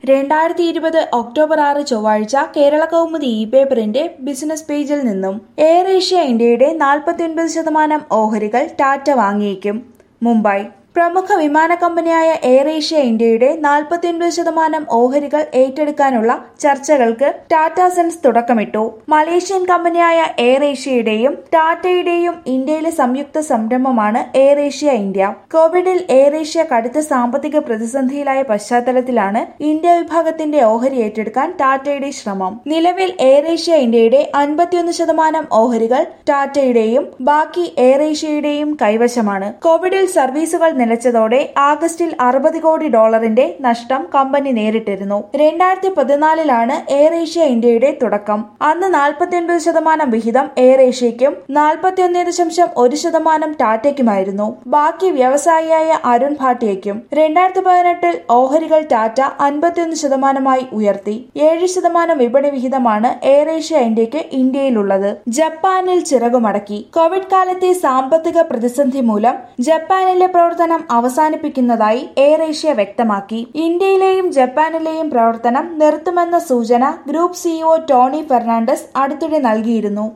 രണ്ടായിരത്തി ഇരുപത് ഒക്ടോബർ ആറ് ചൊവ്വാഴ്ച കേരള കൗമുദി ഇ പേപ്പറിന്റെ ബിസിനസ് പേജിൽ നിന്നും എയർ ഏഷ്യ ഇന്ത്യയുടെ നാൽപ്പത്തിയൊൻപത് ശതമാനം ഓഹരികൾ ടാറ്റ വാങ്ങിയേക്കും മുംബൈ പ്രമുഖ വിമാന കമ്പനിയായ എയർ ഏഷ്യ ഇന്ത്യയുടെ നാൽപ്പത്തിയൊൻപത് ശതമാനം ഓഹരികൾ ഏറ്റെടുക്കാനുള്ള ചർച്ചകൾക്ക് ടാറ്റ സൺസ് തുടക്കമിട്ടു മലേഷ്യൻ കമ്പനിയായ എയർ ഏഷ്യയുടെയും ടാറ്റയുടെയും ഇന്ത്യയിലെ സംയുക്ത സംരംഭമാണ് എയർ ഏഷ്യ ഇന്ത്യ കോവിഡിൽ എയർ ഏഷ്യ കടുത്ത സാമ്പത്തിക പ്രതിസന്ധിയിലായ പശ്ചാത്തലത്തിലാണ് ഇന്ത്യ വിഭാഗത്തിന്റെ ഓഹരി ഏറ്റെടുക്കാൻ ടാറ്റയുടെ ശ്രമം നിലവിൽ എയർ ഏഷ്യ ഇന്ത്യയുടെ അൻപത്തിയൊന്ന് ശതമാനം ഓഹരികൾ ടാറ്റയുടെയും ബാക്കി എയർ ഏഷ്യയുടെയും കൈവശമാണ് കോവിഡിൽ സർവീസുകൾ നിലച്ചതോടെ ആഗസ്റ്റിൽ അറുപത് കോടി ഡോളറിന്റെ നഷ്ടം കമ്പനി നേരിട്ടിരുന്നു രണ്ടായിരത്തി പതിനാലിലാണ് എയർ ഏഷ്യ ഇന്ത്യയുടെ തുടക്കം അന്ന് നാൽപ്പത്തിയൊൻപത് ശതമാനം വിഹിതം എയർ ഏഷ്യയ്ക്കും നാൽപ്പത്തിയൊന്ന് ദശാംശം ഒരു ശതമാനം ടാറ്റയ്ക്കുമായിരുന്നു ബാക്കി വ്യവസായിയായ അരുൺ ഭാട്ടിയയ്ക്കും രണ്ടായിരത്തി പതിനെട്ടിൽ ഓഹരികൾ ടാറ്റ അൻപത്തിയൊന്ന് ശതമാനമായി ഉയർത്തി ഏഴ് ശതമാനം വിപണി വിഹിതമാണ് എയർ ഏഷ്യ ഇന്ത്യക്ക് ഇന്ത്യയിലുള്ളത് ജപ്പാനിൽ ചിറകുമടക്കി കോവിഡ് കാലത്തെ സാമ്പത്തിക പ്രതിസന്ധി മൂലം ജപ്പാനിലെ പ്രവർത്തനം അവസാനിപ്പിക്കുന്നതായി എയർ ഏഷ്യ വ്യക്തമാക്കി ഇന്ത്യയിലെയും ജപ്പാനിലെയും പ്രവർത്തനം നിർത്തുമെന്ന സൂചന ഗ്രൂപ്പ് സിഇഒ ടോണി ഫെർണാണ്ടസ് അടുത്തിടെ നൽകിയിരുന്നു